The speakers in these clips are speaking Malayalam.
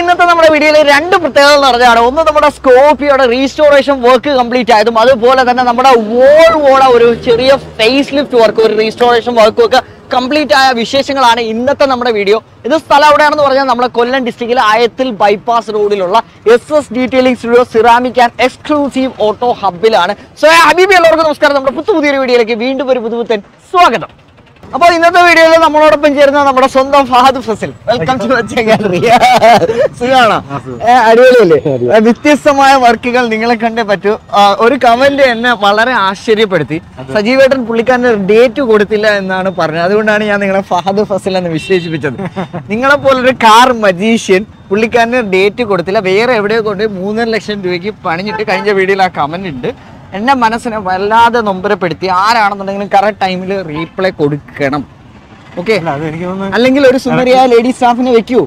ഇന്നത്തെ നമ്മുടെ വീഡിയോയിൽ രണ്ട് പ്രത്യേകതകൾ നിറഞ്ഞാണ് ഒന്ന് നമ്മുടെ സ്കോപ്പിയുടെ റീസ്റ്റോറേഷൻ വർക്ക് കംപ്ലീറ്റ് ആയതും അതുപോലെ തന്നെ നമ്മുടെ വോൾ വോള ഒരു ചെറിയ ഫേസ് ലിഫ്റ്റ് വർക്ക് ഒരു റീസ്റ്റോറേഷൻ വർക്കും ഒക്കെ കംപ്ലീറ്റ് ആയ വിശേഷങ്ങളാണ് ഇന്നത്തെ നമ്മുടെ വീഡിയോ ഇത് സ്ഥലം എവിടെയാണെന്ന് പറഞ്ഞാൽ നമ്മുടെ കൊല്ലം ഡിസ്ട്രിക്റ്റിലെ ആയത്തിൽ ബൈപ്പാസ് റോഡിലുള്ള S S detailing studio ceramic and exclusive auto ഹബിലാണ് സോ ഹബീബി എല്ലാവർക്കും നമസ്കാരം നമ്മുടെ പുത്തു പുതിയൊരു വീഡിയോയിലേക്ക് വീണ്ടും ഒരു പുതുപുത്തൻ സ്വാഗതം അപ്പോൾ ഇന്നത്തെ വീഡിയോയിൽ നമ്മളോടൊപ്പം ചേരുന്ന നമ്മുടെ സ്വന്തം Fahadh Faasil welcome to gallery സുഖാണോ ഏ, അടിപൊളിയല്ലേ ഏ, വ്യത്യസ്തമായ വർക്കുകൾ നിങ്ങളെ കണ്ടേ പറ്റൂ ആ, ഒരു കമന്റ് എന്നെ വളരെ ആശ്ചര്യപ്പെടുത്തി സജീവേട്ടൻ പുള്ളിക്കാരന് ഡേറ്റ് കൊടുത്തില്ല എന്നാണ് പറഞ്ഞത് അതുകൊണ്ടാണ് ഞാൻ നിങ്ങളെ ഫഹദ് ഫസിൽ എന്ന് വിശേഷിപ്പിച്ചത് നിങ്ങളെ പോലൊരു കാർ മജീഷ്യൻ പുള്ളിക്കാരന് ഡേറ്റ് കൊടുത്തില്ല വേറെ എവിടെയോ കൊണ്ട് മൂന്നര ലക്ഷം രൂപയ്ക്ക് പണിഞ്ഞിട്ട് കഴിഞ്ഞ വീഡിയോയിൽ ആ കമന്റ് ഉണ്ട് എന്റെ മനസ്സിനെ വല്ലാതെ നൊമ്പരപ്പെടുത്തി ആരാണെന്നുണ്ടെങ്കിലും കറക്റ്റ് ടൈമിൽ റീപ്ലൈ കൊടുക്കണം ഓക്കെ അത് എനിക്ക് തോന്നുന്നു അല്ലെങ്കിൽ ഒരു സുന്ദരിയായ ലേഡി സ്റ്റാഫിനെ വെക്കൂ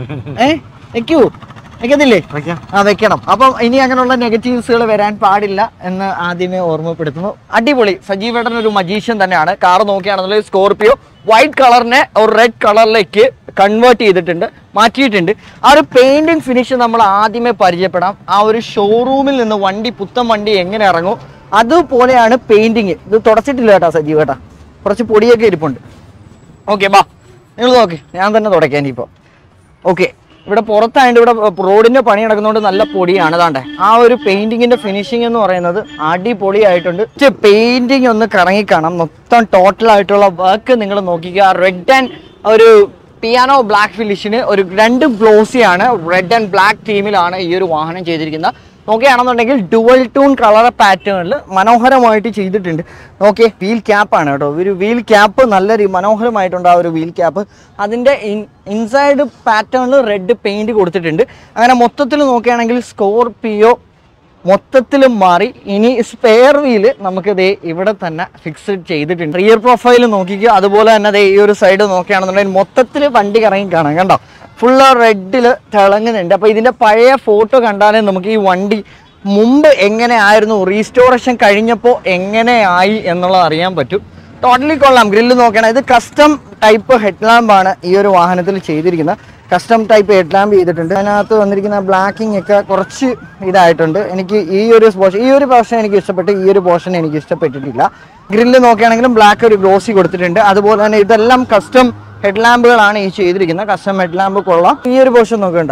ഏ വെക്കൂ വെക്കത്തില്ലേ വെക്കാം. ആ വെക്കണം അപ്പം ഇനി അങ്ങനെയുള്ള നെഗറ്റീവ്സുകൾ വരാൻ പാടില്ല എന്ന് ആദ്യമേ ഓർമ്മപ്പെടുത്തുന്നു അടിപൊളി സജീവേട്ടൻ ഒരു മജീഷ്യൻ തന്നെയാണ് കാർ നോക്കുകയാണെന്നുണ്ടെങ്കിൽ സ്കോർപിയോ വൈറ്റ് കളറിനെ ഒരു റെഡ് കളറിലേക്ക് കൺവേർട്ട് ചെയ്തിട്ടുണ്ട് മാറ്റിയിട്ടുണ്ട് ആ ഒരു പെയിന്റിങ് ഫിനിഷ് നമ്മൾ ആദ്യമേ പരിചയപ്പെടാം ആ ഒരു ഷോറൂമിൽ നിന്ന് വണ്ടി പുത്തൻ വണ്ടി എങ്ങനെ ഇറങ്ങും അതുപോലെയാണ് പെയിന്റിങ് ഇത് തുടച്ചിട്ടില്ല കേട്ടോ സജീവേട്ടാ കുറച്ച് പൊടിയൊക്കെ ഇരിപ്പുണ്ട് ഓക്കെ ബാ നിങ്ങൾ നോക്ക് ഞാൻ തന്നെ തുടയ്ക്കാൻ ഇപ്പോൾ ഓക്കെ ഇവിടെ പുറത്തായതുകൊണ്ട് ഇവിടെ റോഡിന്റെ പണി നടക്കുന്നതുകൊണ്ട് നല്ല പൊടിയാണ് താണ്ടെ ആ ഒരു പെയിന്റിങ്ങിന്റെ ഫിനിഷിംഗ് എന്ന് പറയുന്നത് അടിപൊളിയായിട്ടുണ്ട് പെയിന്റിങ് ഒന്ന് കറങ്ങി കാണാം മൊത്തം ടോട്ടൽ ആയിട്ടുള്ള വർക്ക് നിങ്ങൾ നോക്കിക്കുക റെഡ് ആൻഡ് ഒരു പിയാനോ ബ്ലാക്ക് ഫിനിഷിന് ഒരു രണ്ട് ഗ്ലോസിയാണ് റെഡ് ആൻഡ് ബ്ലാക്ക് തീമിലാണ് ഈ ഒരു വാഹനം ചെയ്തിരിക്കുന്നത് നോക്കുകയാണെന്നുണ്ടെങ്കിൽ ഡുവൽ ടൂൺ കളർ പാറ്റേണിൽ മനോഹരമായിട്ട് ചെയ്തിട്ടുണ്ട് ഓക്കെ വീൽ ക്യാപ്പാണ് കേട്ടോ ഒരു വീൽ ക്യാപ്പ് നല്ല രീ മനോഹരമായിട്ടുണ്ട് ആ ഒരു വീൽ ക്യാപ്പ് അതിൻ്റെ ഇൻസൈഡ് പാറ്റേണിൽ റെഡ് പെയിന്റ് കൊടുത്തിട്ടുണ്ട് അങ്ങനെ മൊത്തത്തിൽ നോക്കുകയാണെങ്കിൽ സ്കോർപിയോ മൊത്തത്തിൽ മാറി ഇനി സ്പെയർ വീല് നമുക്ക് ദേ ഇവിടെ തന്നെ ഫിക്സ്ഡ് ചെയ്തിട്ടുണ്ട് റിയർ പ്രൊഫൈൽ നോക്കിക്കുക അതുപോലെ തന്നെ ദേ ഈ ഒരു സൈഡ് നോക്കുകയാണെന്നുണ്ടെങ്കിൽ മൊത്തത്തിൽ വണ്ടി കറങ്ങി കാണാം കണ്ടോ ഫുള്ള് റെഡിൽ തിളങ്ങുന്നുണ്ട് അപ്പോൾ ഇതിൻ്റെ പഴയ ഫോട്ടോ കണ്ടാലേ നമുക്ക് ഈ വണ്ടി മുമ്പ് എങ്ങനെയായിരുന്നു റീസ്റ്റോറേഷൻ കഴിഞ്ഞപ്പോൾ എങ്ങനെയായി എന്നുള്ളത് അറിയാൻ പറ്റും ടോട്ടലി കൊള്ളാം ഗ്രില്ല് നോക്കണം ഇത് കസ്റ്റം ടൈപ്പ് ഹെഡ് ലാമ്പാണ് ഈ ഒരു വാഹനത്തിൽ ചെയ്തിരിക്കുന്നത് കസ്റ്റം ടൈപ്പ് ഹെഡ് ലാമ്പ് ചെയ്തിട്ടുണ്ട് അതിനകത്ത് വന്നിരിക്കുന്ന ബ്ലാക്കിംഗ് ഒക്കെ കുറച്ച് ഇതായിട്ടുണ്ട് എനിക്ക് ഈ ഒരു പോർഷൻ ഈ ഒരു പോർഷൻ എനിക്ക് ഇഷ്ടപ്പെട്ടു ഈ ഒരു പോർഷൻ എനിക്ക് ഇഷ്ടപ്പെട്ടിട്ടില്ല ഗ്രില്ല് നോക്കുകയാണെങ്കിലും ബ്ലാക്ക് ഒരു ഗ്ലോസി കൊടുത്തിട്ടുണ്ട് അതുപോലെ തന്നെ ഇതെല്ലാം കസ്റ്റം ഹെഡ് ലാമ്പുകളാണ് ഈ ചെയ്തിരിക്കുന്നത് കസ്റ്റം ഹെഡ് ലാമ്പ് കൊള്ളാം ഈ ഒരു പോർഷൻ നോക്കണ്ട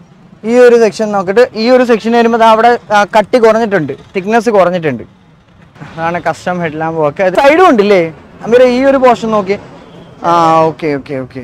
ഈ ഒരു സെക്ഷൻ നോക്കിയിട്ട് ഈ ഒരു സെക്ഷൻ വരുമ്പോൾ ദാ അവിടെ ആ, കട്ടി കുറഞ്ഞിട്ടുണ്ട് തിക്നെസ് കുറഞ്ഞിട്ടുണ്ട് അതാണ് കസ്റ്റം ഹെഡ് ലാമ്പ് ഒക്കെ സൈഡും ഉണ്ടല്ലേ അന്നേരം ഈ ഒരു പോർഷൻ നോക്കി ആ okay okay okay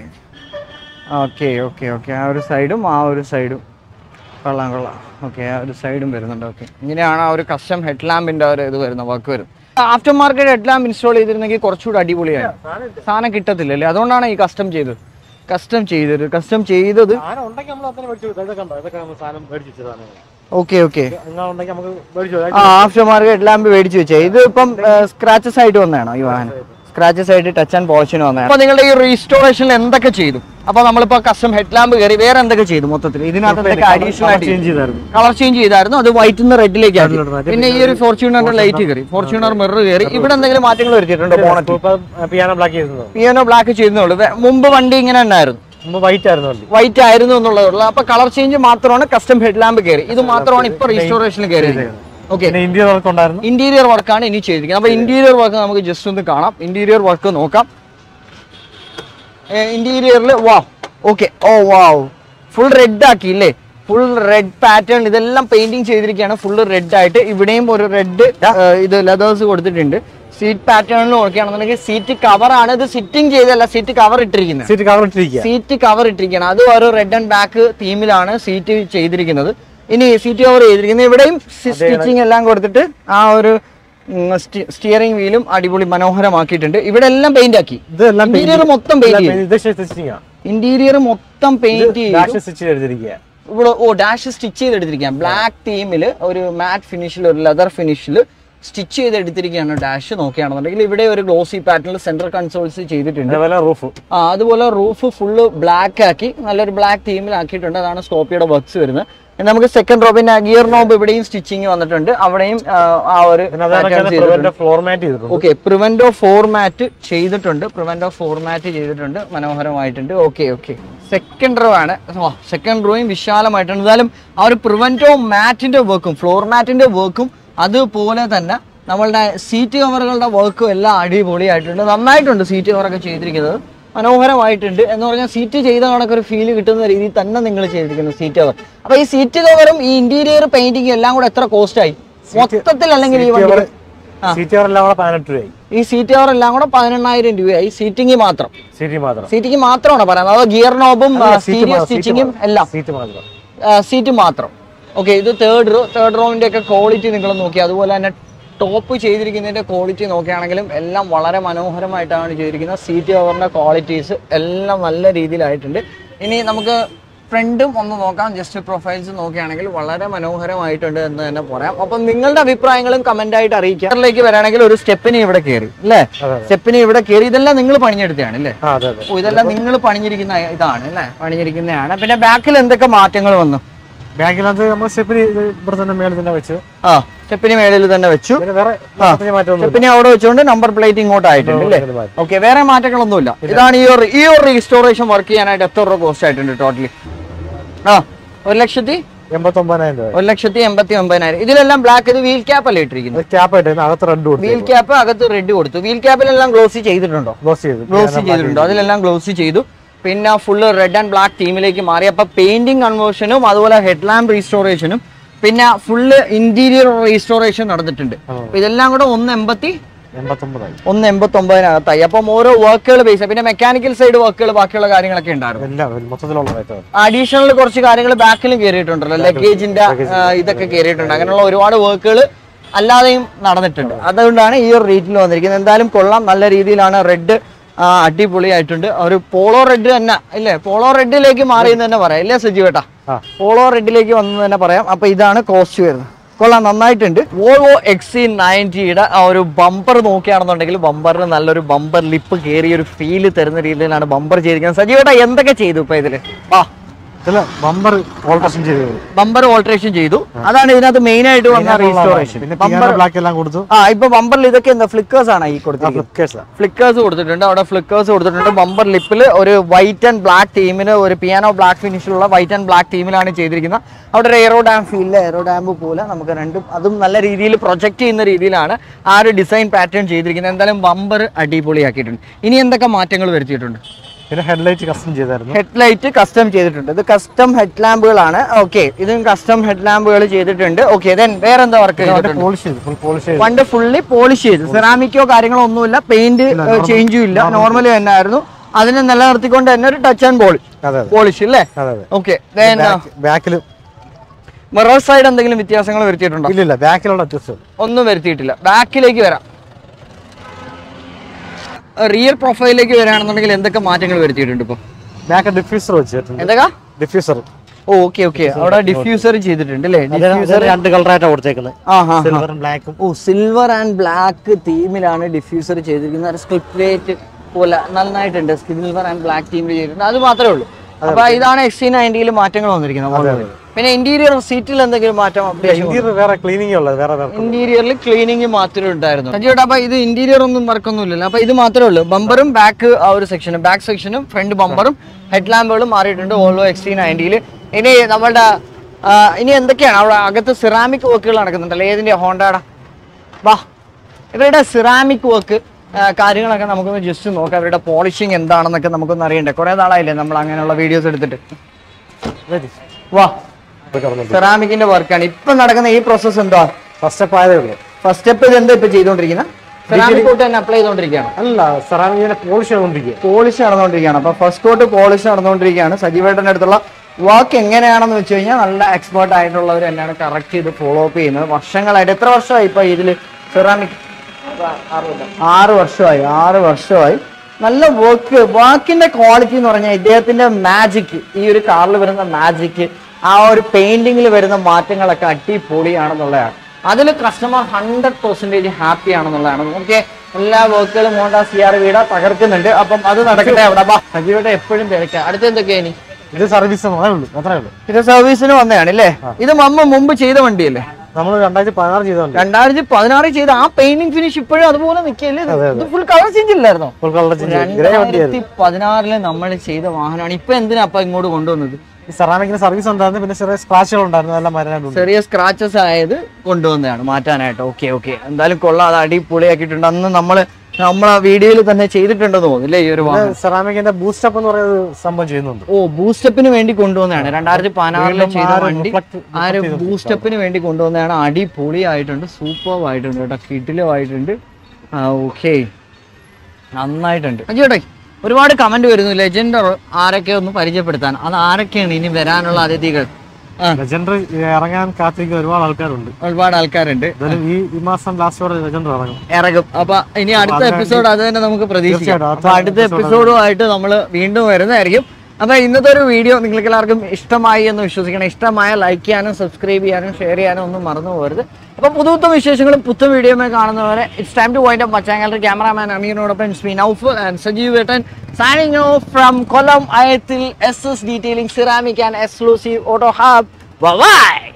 okay okay okay ആ ഒരു സൈഡും ആ ഒരു സൈഡും കൊള്ളാം കൊള്ളാം ഓക്കെ ആ ഒരു സൈഡും വരുന്നുണ്ട് ഓക്കെ ഇങ്ങനെയാണ് ആ ഒരു കസ്റ്റം ഹെഡ് ലാമ്പിൻ്റെ ഒരു ഇത് വരുന്ന വർക്ക് വരും aftermarket head lamp install ചെയ്തിരുന്നെങ്കിൽ കുറച്ചുകൂടി അടിപൊളിയാണ് സാധനം കിട്ടത്തില്ലല്ലേ അതുകൊണ്ടാണ് ഈ കസ്റ്റം ചെയ്തത് കസ്റ്റം ചെയ്തത് കസ്റ്റം ചെയ്തത് സാധനം ഉണ്ടെങ്കിൽ നമ്മൾ അത്ര മേടിച്ചു ഇതൊക്കെ കണ്ടോ ഇതൊക്കെ നമ്മൾ സാധനം മേടിച്ചു വെച്ച സാധനങ്ങൾ ഓക്കെ ഓക്കെ അങ്ങനെ ഉണ്ടെങ്കിൽ നമുക്ക് മേടിച്ചു ആ ആഫ്റ്റർ മാർക്കറ്റ് ലാമ്പ് മേടിച്ച് വെച്ചേ ഇത് ഇപ്പം സ്ക്രാച്ചസ് ആയിട്ട് വന്നതാണോ ഈ വാഹനം സ്ക്രാച്ചസ് ആയിട്ട് ടച്ച് ആൻഡ് പോളിഷിന് വന്നതാണ് അപ്പൊ നിങ്ങളുടെ ഈ റീസ്റ്റോറേഷനിൽ എന്തൊക്കെ ചെയ്തു അപ്പൊ നമ്മളിപ്പോ കസ്റ്റം ഹെഡ് ലാമ്പ് കയറി വേറെ എന്തൊക്കെ ചെയ്തു മൊത്തത്തിൽ ഇതിനകത്ത് എന്തൊക്കെ അഡീഷണൽ ആയിട്ട് ചേഞ്ച് ചെയ്തായിരുന്നു കളർ ചേഞ്ച് ചെയ്തായിരുന്നു അത് വൈറ്റ് നിന്ന് റെഡിലേക്ക് ആക്കി Red ലേക്ക് പിന്നെ ഈ ഒരു ഫോർച്യൂണറിന്റെ ലൈറ്റ് കയറി ഫോർച്യൂണർ മിറർ കയറി ഇവിടെ എന്തെങ്കിലും മാറ്റങ്ങൾ വരുത്തിയിട്ടുണ്ടോ ബോണറ്റ് പിയാനോ ബ്ലാക്ക് ചെയ്തിരുന്നു പിയാനോ ബ്ലാക്ക് ചെയ്യുന്നുള്ളൂ വേ- മുമ്പ് വണ്ടി ഇങ്ങനെ ഉണ്ടായിരുന്നു മുമ്പ് വൈറ്റ് ആയിരുന്നു വണ്ടി വൈറ്റ് ആയിരുന്നു എന്നുള്ളതുള്ളൂ അപ്പൊ കളർ ചേഞ്ച് മാത്രമാണ് കസ്റ്റം ഹെഡ് ലാമ്പ് കയറി ഇത് മാത്രമാണ് ഇപ്പൊ റീസ്റ്റോറേഷനിൽ കയറിയത് ഓക്കെ പിന്നെ ഇന്ത്യ വർക്ക് ഉണ്ടായിരുന്നു ഇന്റീരിയർ വർക്കാണ് ഇനി ചെയ്തിരിക്കുന്നത് അപ്പൊ ഇന്റീരിയർ വർക്ക് നമുക്ക് ജസ്റ്റ് ഒന്ന് കാണാം ഇന്റീരിയർ വർക്ക് നോക്കാം ഇന്റീരിയറിൽ വാ okay oh wow full red ആക്കി ഇല്ലേ ഫുൾ റെഡ് പാറ്റേൺ ഇതെല്ലാം പെയിന്റിങ് ചെയ്തിരിക്കുകയാണ് ഫുൾ റെഡ് ആയിട്ട് ഇവിടെയും ഒരു റെഡ് ഇത് ലെതേഴ്സ് കൊടുത്തിട്ടുണ്ട് സീറ്റ് പാറ്റേണിൽ നോക്കുകയാണെന്നുണ്ടെങ്കിൽ സീറ്റ് കവർ ആണ് ഇത് സിറ്റിംഗ് ചെയ്തല്ല സീറ്റ് കവർ ഇട്ടിരിക്കുന്നത് സീറ്റ് കവർ ഇട്ടിരിക്കുക സീറ്റ് കവർ ഇട്ടിരിക്കുകയാണ് അത് ഒരു റെഡ് ആൻഡ് ബ്ലാക്ക് തീമിലാണ് സീറ്റ് ചെയ്തിരിക്കുന്നത് ഇനി സീറ്റ് കവർ ചെയ്തിരിക്കുന്നത് ഇവിടെയും സ്റ്റിച്ചിങ് എല്ലാം കൊടുത്തിട്ട് ആ ഒരു സ്റ്റിയറിംഗ് വീലും അടിപൊളി മനോഹരമാക്കിയിട്ടുണ്ട് ഇവിടെ എല്ലാം പെയിന്റ് ആക്കി ഇതെല്ലാം ഇന്റീരിയർ മൊത്തം പെയിന്റ് ചെയ്തു ഇത് സ്റ്റിച്ചിങ് ഇന്റീരിയർ മൊത്തം പെയിന്റ് ചെയ്തു ഡാഷ് സ്റ്റിച്ച് എടുത്തിരിക്കുക ഇവിടെ ഓ ഡാഷ് സ്റ്റിച്ച് ചെയ്തെടുത്തിരിക്കുകയാണ് ബ്ലാക്ക് തീമിൽ ഒരു മാറ്റ് ഫിനിഷിൽ ഒരു ലെതർ ഫിനിഷിൽ സ്റ്റിച്ച് ചെയ്തെടുത്തിരിക്കുകയാണ് ഡാഷ് നോക്കുകയാണെന്നുണ്ടെങ്കിൽ ഇവിടെ ഒരു ഗ്ലോസി പാറ്റേണിൽ സെൻട്രൽ കൺസോൾസ് ചെയ്തിട്ടുണ്ട് അതേപോലെ റൂഫ് ആ അതുപോലെ റൂഫ് ഫുള്ള് ബ്ലാക്ക് ആക്കി നല്ലൊരു ബ്ലാക്ക് തീമിലാക്കിയിട്ടുണ്ട് അതാണ് സ്കോപ്പിയുടെ വർക്ക്സ് വരുന്നത് ഇനി നമുക്ക് സെക്കൻഡ് റോ പിന്നെ ഗിയർ നോബ് ഇവിടെയും സ്റ്റിച്ചിങ് വന്നിട്ടുണ്ട് അവിടെയും ആ, ആ ഒരു പിന്നെ അതാണ് ചെയ്തിട്ടുണ്ട് ഫ്ലോർ മാറ്റ് ചെയ്തിട്ടുണ്ട് ഓക്കെ പ്രിവെന്റോ ഫോർമാറ്റ് ചെയ്തിട്ടുണ്ട് പ്രിവെന്റോ ഫോർമാറ്റ് ചെയ്തിട്ടുണ്ട് മനോഹരമായിട്ടുണ്ട് ഓക്കെ ഓക്കെ സെക്കൻഡ് റോ ആണ് സെക്കൻഡ് റോയും വിശാലമായിട്ടുണ്ട് എന്തായാലും ആ ഒരു പ്രിവെന്റോ മാറ്റിന്റെ വർക്കും ഫ്ലോർ മാറ്റിന്റെ വർക്കും അതുപോലെ തന്നെ നമ്മളുടെ സീറ്റ് കവറുകളുടെ വർക്കും എല്ലാം അടിപൊളിയായിട്ടുണ്ട് നന്നായിട്ടുണ്ട് സീറ്റ് കവറൊക്കെ ചെയ്തിരിക്കുന്നത് മനോഹരമായിട്ടുണ്ട് എന്ന് പറഞ്ഞാൽ സീറ്റ് ചെയ്ത കണക്കൊരു ഫീൽ കിട്ടുന്ന രീതിയിൽ തന്നെ നിങ്ങൾ ചെയ്തിരിക്കുന്നു സീറ്റ് കവർ അപ്പൊ ഈ സീറ്റ് കവറും ഈ ഇന്റീരിയർ പെയിന്റിങ്ങും എല്ലാം കൂടെ എത്ര കോസ്റ്റ് ആയി മൊത്തത്തിൽ അല്ലെങ്കിൽ ഈ വണ്ടി സീറ്റ് കവർ എല്ലാം കൂടെ പതിനെട്ട് രൂപയായി ഈ സീറ്റ് കവർ എല്ലാം കൂടെ പതിനെണ്ണായിരം രൂപയായി സീറ്റിംഗ് മാത്രം സീറ്റ് മാത്രം സീറ്റിംഗ് മാത്രമാണ് പറയുന്നത് അതോ ഗിയർ നോബും അല്ല, seat സ്റ്റീരിയോ മാത്രം, seat സ്റ്റിച്ചിങ്ങും മാത്രം. എല്ലാം സീറ്റ് മാത്രം സീറ്റ് മാത്രം ഓക്കെ ഇത് തേർഡ് റോ തേർഡ് റോവിന്റെ ഒക്കെ ക്വാളിറ്റി നിങ്ങൾ നോക്കി അതുപോലെ തന്നെ ടോപ്പ് ചെയ്തിരിക്കുന്നതിന്റെ ക്വാളിറ്റി നോക്കുകയാണെങ്കിലും എല്ലാം വളരെ മനോഹരമായിട്ടാണ് ചെയ്തിരിക്കുന്നത് സീറ്റ് കവറിന്റെ ക്വാളിറ്റീസ് എല്ലാം നല്ല രീതിയിലായിട്ടുണ്ട് ഇനി നമുക്ക് ഫ്രണ്ടും ഒന്ന് നോക്കാം ജസ്റ്റ് പ്രൊഫൈൽസ് നോക്കുകയാണെങ്കിൽ വളരെ മനോഹരമായിട്ടുണ്ട് എന്ന് തന്നെ പറയാം അപ്പം നിങ്ങളുടെ അഭിപ്രായങ്ങളും കമന്റ് ആയിട്ട് അറിയിക്കാം ഇതിലേക്ക് വരാണെങ്കിൽ ഒരു സ്റ്റെപ്പിന് ഇവിടെ കയറി അല്ലേ അതെ. സ്റ്റെപ്പിന് ഇവിടെ കയറി ഇതെല്ലാം നിങ്ങൾ പണിഞ്ഞെടുത്തതാണ് അല്ലേ ആ അതെ അതെ ഓ ഇതെല്ലാം നിങ്ങൾ പണിഞ്ഞിരിക്കുന്ന ഇതാണ് അല്ലേ പണിഞ്ഞിരിക്കുന്നതാണ് പിന്നെ ബാക്കിൽ എന്തൊക്കെ മാറ്റങ്ങൾ വന്നു ബാങ്കിനകത്ത് നമ്മൾ സ്റ്റെപ്പിന് ഇവിടെ തന്നെ മേളിൽ തന്നെ വെച്ച് ആ സ്റ്റെപ്പിന് മേളിൽ തന്നെ വെച്ചു പിന്നെ വേറെ മാറ്റത്തിന് മാറ്റമൊന്നും സ്റ്റെപ്പിനെ അവിടെ വെച്ചുകൊണ്ട് നമ്പർ പ്ലേറ്റ് ഇങ്ങോട്ട് ആയിട്ടുണ്ട് അല്ലേ ഇല്ല. മാറ്റി. ഓക്കെ വേറെ മാറ്റങ്ങളൊന്നുമില്ല ഇതാണ് ഈ ഒരു ഈ ഒരു റീസ്റ്റോറേഷൻ വർക്ക് ചെയ്യാനായിട്ട് എത്ര രൂപ കോസ്റ്റ് ആയിട്ടുണ്ട് ടോട്ടലി ആ ഒരു ലക്ഷത്തി എൺപത്തൊമ്പതിനായിരം രൂപ ഒരു ലക്ഷത്തി എൺപത്തി ഒമ്പതിനായിരം ഇതിലെല്ലാം ബ്ലാക്ക് ഇത് വീൽ ക്യാപ്പ് അല്ലേ ഇട്ടിരിക്കുന്നത് അത് ക്യാപ്പ് ആയിട്ട് അകത്ത് റെഡ് കൊടുത്തു വീൽ ക്യാപ്പ് അകത്ത് റെഡ് കൊടുത്തു വീൽ ക്യാപ്പിലെല്ലാം ഗ്ലോസി ചെയ്തിട്ടുണ്ടോ ക്ലോസ് ചെയ്തു ഗ്ലോസി ചെയ്തിട്ടുണ്ടോ അതിലെല്ലാം ഗ്ലോസി ചെയ്തു പിന്നെ ഫുള്ള് റെഡ് ആൻഡ് ബ്ലാക്ക് ടീമിലേക്ക് മാറി അപ്പൊ പെയിന്റിംഗ് കൺവേർഷനും അതുപോലെ ഹെഡ് ലാമ്പ് റീസ്റ്റോറേഷനും പിന്നെ ഫുള്ള് ഇന്റീരിയർ റീസ്റ്റോറേഷൻ നടന്നിട്ടുണ്ട് അപ്പൊ ഇതെല്ലാം കൂടെ ഒന്ന് എൺപത്തി എൺപത്തൊമ്പതായി ഒന്ന് എൺപത്തി ഒമ്പതിനകത്തായി അപ്പം ഓരോ വർക്കുകൾ ബേസ് പിന്നെ മെക്കാനിക്കൽ സൈഡ് വർക്കുകൾ ബാക്കിയുള്ള കാര്യങ്ങളൊക്കെ ഉണ്ടായിരുന്നു എല്ലാം മൊത്തത്തിലുള്ള റേറ്റ് അഡീഷണൽ കുറച്ച് കാര്യങ്ങൾ ബാക്കിലും കയറിയിട്ടുണ്ടല്ലോ ലഗേജിന്റെ ഇതൊക്കെ കയറിയിട്ടുണ്ട് അങ്ങനെയുള്ള ഒരുപാട് വർക്കുകൾ അല്ലാതെയും നടന്നിട്ടുണ്ട് അതുകൊണ്ടാണ് ഈ ഒരു റേറ്റിൽ വന്നിരിക്കുന്നത് എന്തായാലും കൊള്ളാം നല്ല രീതിയിലാണ് റെഡ് അടിപൊളിയായിട്ടുണ്ട് ഒരു പോളോ റെഡ് തന്നെ ഇല്ലേ പോളോ റെഡിലേക്ക് മാറി എന്ന് തന്നെ പറയാം ഇല്ലേ സജീവേട്ടാ ആ പോളോ റെഡിലേക്ക് വന്നു തന്നെ പറയാം അപ്പൊ ഇതാണ് കോസ്റ്റ് വരുന്നത് കൊള്ളാം നന്നായിട്ടുണ്ട് വോൾവോ എക്സ് സി നയൻറ്റിയുടെ ആ ഒരു ബമ്പർ നോക്കുകയാണെന്നുണ്ടെങ്കിൽ ബമ്പറിന് നല്ലൊരു ബമ്പർ ലിപ്പ് കയറിയ ഒരു ഫീല് തരുന്ന രീതിയിലാണ് ബമ്പർ ചെയ്തിരിക്കുന്നത് സജീവേട്ടാ എന്തൊക്കെ ചെയ്തു ഇപ്പൊ ഇതില് ആ ഇല്ല ബമ്പർ ഓൾട്രേഷൻ ചെയ്തത് ബമ്പർ ഓൾട്രേഷൻ ചെയ്തു അതാണ് ഇതിനകത്ത് മെയിൻ ആയിട്ട് വന്ന റീസ്റ്റോറേഷൻ പിന്നെ പിയാനോ ബ്ലാക്ക് എല്ലാം കൊടുത്തു ആ ഇപ്പൊ ബമ്പറിൽ ഇതൊക്കെ എന്താ ഫ്ലിക്കേഴ്സ് ആണ് ഈ കൊടുത്തിരിക്കുന്നത് ഫ്ലിക്കേഴ്സ് ഫ്ലിക്കേഴ്സ് കൊടുത്തിട്ടുണ്ട് അവിടെ ഫ്ലിക്കേഴ്സ് കൊടുത്തിട്ടുണ്ട് ബമ്പർ ലിപ്പിൽ ഒരു വൈറ്റ് ആൻഡ് ബ്ലാക്ക് ടീമിന് ഒരു പിയാനോ ബ്ലാക്ക് ഫിനിഷിലുള്ള വൈറ്റ് ആൻഡ് ബ്ലാക്ക് ടീമിലാണ് ചെയ്തിരിക്കുന്നത് അവിടെ ഒരു എയറോ ഡാം ഫീലിൽ എയറോ ഡാം പോലെ നമുക്ക് രണ്ടും അതും നല്ല രീതിയിൽ പ്രൊജക്ട് ചെയ്യുന്ന രീതിയിലാണ് ആ ഒരു ഡിസൈൻ പാറ്റേൺ ചെയ്തിരിക്കുന്നത് എന്തായാലും ബമ്പർ അടിപൊളിയാക്കിയിട്ടുണ്ട് ഇനി എന്തൊക്കെ മാറ്റങ്ങൾ വരുത്തിയിട്ടുണ്ട് പിന്നെ ഹെഡ്ലൈറ്റ് കസ്റ്റം ചെയ്തായിരുന്നു ഹെഡ്ലൈറ്റ് കസ്റ്റം ചെയ്തിട്ടുണ്ട് ഇത് കസ്റ്റം ഹെഡ് ലാമ്പുകളാണ് ഓക്കെ ഇതും കസ്റ്റം ഹെഡ് ലാമ്പുകൾ ചെയ്തിട്ടുണ്ട് ഓക്കെ ദെൻ വേറെ എന്താ വർക്ക് ചെയ്തിട്ടുണ്ട് പോളിഷ് ചെയ്തു ഫുൾ പോളിഷ് ചെയ്തു പണ്ട് ഫുള്ളി പോളിഷ് ചെയ്തു സെറാമിക്കോ കാര്യങ്ങളോ ഒന്നുമില്ല പെയിന്റ് ചേഞ്ചും ഇല്ല നോർമലി തന്നെ ആയിരുന്നു അതിനെ നിലനിർത്തിക്കൊണ്ട് തന്നെ ഒരു ടച്ച് ആൻഡ് പോളിഷ് അതെ അതെ പോളിഷ് അല്ലേ അതെ അതെ ഓക്കെ ബാക്കിൽ മിറർ സൈഡ് എന്തെങ്കിലും വ്യത്യാസങ്ങൾ വരുത്തിയിട്ടുണ്ടോ ഇല്ലില്ല ബാക്കിലുള്ള അഡ്ജസ്റ്റ് ഒന്നും വരുത്തിയിട്ടില്ല ബാക്കിലേക്ക് വരാം റിയർ പ്രൊഫൈലിലേക്ക് വരാണെന്നുണ്ടെങ്കിൽ എന്തൊക്കെ മാറ്റങ്ങൾ വരുത്തിയിട്ടുണ്ട് ഇപ്പൊ ബാക്ക് ഡിഫ്യൂസർ വെച്ചിട്ടുണ്ട് എന്തൊക്കെ ഡിഫ്യൂസർ ഓക്കെ ഓക്കെ അവിടെ ഡിഫ്യൂസർ ചെയ്തിട്ടുണ്ട് അല്ലേ ഡിഫ്യൂസർ രണ്ട് കളറായിട്ടാണ് കൊടുത്തേക്കുന്നത് ആ ഹാ സിൽവറും ബ്ലാക്കും ഓ സിൽവർ ആൻഡ് ബ്ലാക്ക് തീമിലാണ് ഡിഫ്യൂസർ ചെയ്തിരിക്കുന്നത് സ്ക്രിപ്റ്റ് പ്ലേറ്റ് പോലെ നന്നായിട്ടുണ്ട് സിൽവർ ആൻഡ് ബ്ലാക്ക് തീമിൽ ചെയ്തിട്ടുണ്ട് അത് മാത്രമേ ഉള്ളൂ അപ്പൊ ഇതാണ് എക്സ് സി നയൻറ്റിയിൽ മാറ്റങ്ങൾ വന്നിരിക്കുന്നത് Volvo-ൽ. പിന്നെ ഇന്റീരിയർ സീറ്റിൽ എന്തെങ്കിലും മാറ്റം അപ്ഡേഷൻ ഇന്റീരിയർ വേറെ ക്ലീനിങ് ഉള്ളത് വേറെ വേറെ ഇന്റീരിയറിൽ ക്ലീനിങ് മാത്രമേ ഉണ്ടായിരുന്നു സഞ്ജയോട്ട് അപ്പൊ ഇത് ഇന്റീരിയർ ഒന്നും വർക്കൊന്നുമില്ലല്ലോ അപ്പൊ ഇത് മാത്രമേ ഉള്ളൂ ബമ്പറും ബാക്ക് ആ ഒരു സെക്ഷനും ബാക്ക് സെക്ഷനും ഫ്രണ്ട് ബമ്പറും ഹെഡ് ലാമ്പുകളും മാറിയിട്ടുണ്ട് വോൾവോ എക്സ് ടി നയൻറ്റിയിൽ ഇനി നമ്മളുടെ ആ, ഇനി എന്തൊക്കെയാണ് അവിടെ അകത്ത് സിറാമിക് വർക്കുകൾ നടക്കുന്നുണ്ടല്ലോ ഏതിന്റെ ഹോണ്ടയുടെ വാ ഇവരുടെ സിറാമിക് വർക്ക് കാര്യങ്ങളൊക്കെ നമുക്കൊന്ന് ജസ്റ്റ് നോക്കാം ഇവരുടെ പോളിഷിങ് എന്താണെന്നൊക്കെ നമുക്കൊന്ന് അറിയണ്ടേ കുറെ നാളായില്ലേ നമ്മൾ അങ്ങനെയുള്ള വീഡിയോസ് എടുത്തിട്ട് വാ സെറാമിക്കിന്റെ വർക്കാണ് ഇപ്പൊ നടക്കുന്ന ഈ പ്രോസസ്സ് എന്താ ഫസ്റ്റ് സ്റ്റെപ്പ് ആയതേ ഉള്ളൂ ഫസ്റ്റ് സ്റ്റെപ്പ് ഇത് എന്താ ഇപ്പൊ ചെയ്തോണ്ടിരിക്കുന്നത് സെറാമിക് കോട്ട് തന്നെ അപ്ലൈ ചെയ്തോണ്ടിരിക്കുകയാണ് അല്ല സെറാമിക്കിനെ പോളിഷ് ചെയ്തുകൊണ്ടിരിക്കുക പോളിഷ് നടന്നുകൊണ്ടിരിക്കുകയാണ് അപ്പൊ ഫസ്റ്റ് കോട്ട് പോളിഷ് നടന്നുകൊണ്ടിരിക്കുകയാണ് സജീവേട്ടൻ്റെ അടുത്തുള്ള വർക്ക് എങ്ങനെയാണെന്ന് വെച്ച് കഴിഞ്ഞാൽ നല്ല എക്സ്പേർട്ട് ആയിട്ടുള്ളവർ തന്നെയാണ് കറക്റ്റ് ചെയ്ത് ഫോളോ അപ്പ് ചെയ്യുന്നത് വർഷങ്ങളായിട്ട് എത്ര വർഷമായി ഇപ്പൊ ഇതില് സെറാമിക് ആറ് വർഷമായി ആറ് വർഷമായി നല്ല വർക്ക് വർക്കിന്റെ ക്വാളിറ്റി എന്ന് പറഞ്ഞാൽ ഇദ്ദേഹത്തിന്റെ മാജിക് ഈ ഒരു കാറിൽ വരുന്ന മാജിക് ആ ഒരു പെയിന്റിങ്ങിൽ വരുന്ന മാറ്റങ്ങളൊക്കെ അടിപൊളിയാണെന്നുള്ളതാണ് അതിൽ കസ്റ്റമർ ഹൺഡ്രഡ് പെർസെന്റേജ് ഹാപ്പി ആണെന്നുള്ളതാണ് ഓക്കെ എല്ലാ വർക്കുകളും ഹോണ്ട സി ആർ വീട തകർക്കുന്നുണ്ട് അപ്പം അത് നടക്കട്ടെ അവിടെ സജീവയുടെ എപ്പോഴും തിരക്കാം അടുത്ത എന്തൊക്കെയാ ഇനി ഇത് സർവീസ് അതേ ഉള്ളൂ അത്രേ ഉള്ളൂ ഇത് സർവീസിന് വന്നതാണ് അല്ലേ ഇത് മമ്മ മുമ്പ് ചെയ്ത വണ്ടിയല്ലേ നമ്മൾ രണ്ടായിരത്തി പതിനാറ് ചെയ്തോണ്ട് രണ്ടായിരത്തി പതിനാറിൽ ചെയ്ത ആ പെയിന്റിംഗ് ഫിനിഷ് ഇപ്പോഴും അതുപോലെ നിൽക്കല്ലേ ഇത് ഫുൾ കളർ ചേഞ്ച് ഇല്ലായിരുന്നോ ഫുൾ കളർ ചേഞ്ച് ഗ്രേ വണ്ടിയായിരുന്നു രണ്ടായിരത്തി പതിനാറില് നമ്മൾ ചെയ്ത വാഹനമാണ് ഇപ്പൊ എന്തിനാ അപ്പൊ ഇങ്ങോട്ട് കൊണ്ടുവന്നത് ഈ സെറാമിക്കിന് സർവീസ് ഉണ്ടായിരുന്നു പിന്നെ ചെറിയ സ്ക്രാച്ചുകൾ ഉണ്ടായിരുന്നു അതെല്ലാം മരനായിട്ടുണ്ട് ചെറിയ സ്ക്രാച്ചസ് ആയത് കൊണ്ടുവന്നതാണ് മാറ്റാനായിട്ട് ഓക്കെ ഓക്കെ എന്തായാലും കൊള്ളാം അത് അടിപൊളിയാക്കിയിട്ടുണ്ട് അന്ന് നമ്മള് നമ്മളെ വീഡിയോയിൽ തന്നെ ചെയ്തിട്ടുണ്ടെന്ന് തോന്നുന്നില്ലേ ഈ ഒരു വാഹനം സെറാമിക്കിന്റെ ബൂസ്റ്റപ്പ് എന്ന് പറയുന്ന ഒരു സംഭവം ചെയ്യുന്നുണ്ട് ഓ ബൂസ്റ്റപ്പിന് വേണ്ടി കൊണ്ടുവന്നതാണ് രണ്ടായിരത്തി പതിനാറില് വീണ്ടും ചെയ്ത ആ ഒരു വണ്ടി reflect- ആ ഒരു reflect ചെയ്ത് ബൂസ്റ്റപ്പിന് വേണ്ടി കൊണ്ടുവന്നതാണ് അടിപൊളിയായിട്ടുണ്ട് സൂപ്പർ ആയിട്ടുണ്ട് കേട്ടോ കിടിലമായിട്ടുണ്ട് ആ ഓക്കെ നന്നായിട്ടുണ്ട് അജിയോട്ടെ ഒരുപാട് കമന്റ് വരുന്നു ലെജൻഡർ ആരൊക്കെ ഒന്ന് പരിചയപ്പെടുത്താൻ അത് ആരൊക്കെയാണ് ഇനി വരാനുള്ള അതിഥികൾ ആ ലെജൻഡറി ഇറങ്ങാൻ കാത്തിരിക്കുന്ന ഒരുപാട് ആൾക്കാരുണ്ട് ഒരുപാട് ആൾക്കാരുണ്ട് എന്തായാലും ഈ ഈ മാസം ലാസ്റ്റോടെ ലെജൻഡർ ഇറങ്ങും ഇറങ്ങും അപ്പൊ ഇനി അടുത്ത എപ്പിസോഡ് അത് തന്നെ നമുക്ക് പ്രതീക്ഷിക്കാം തീർച്ചയായിട്ടും. അപ്പൊ അടുത്ത എപ്പിസോഡുമായിട്ട് നമ്മൾ വീണ്ടും വരുന്നതായിരിക്കും അപ്പൊ ഇന്നത്തെ ഒരു വീഡിയോ നിങ്ങൾക്ക് എല്ലാവർക്കും ഇഷ്ടമായി എന്ന് വിശ്വസിക്കണം ഇഷ്ടമായ ലൈക്ക് ചെയ്യാനും സബ്സ്ക്രൈബ് ചെയ്യാനും ഷെയർ ചെയ്യാനും ഒന്നും മറന്നു പോകരുത് അപ്പൊ പുതുത്ത വിശേഷങ്ങളും പുത്തൻ വീഡിയോയുമായി കാണുന്നവരെ it's time to wind up മച്ചാങ്ങളുടെ ക്യാമറാമാൻ അമീറിനോടൊപ്പം it's me Nauf and Sajeev വേട്ടൻ signing off from Kollam Ayathil S S detailing ceramic and exclusive auto hub by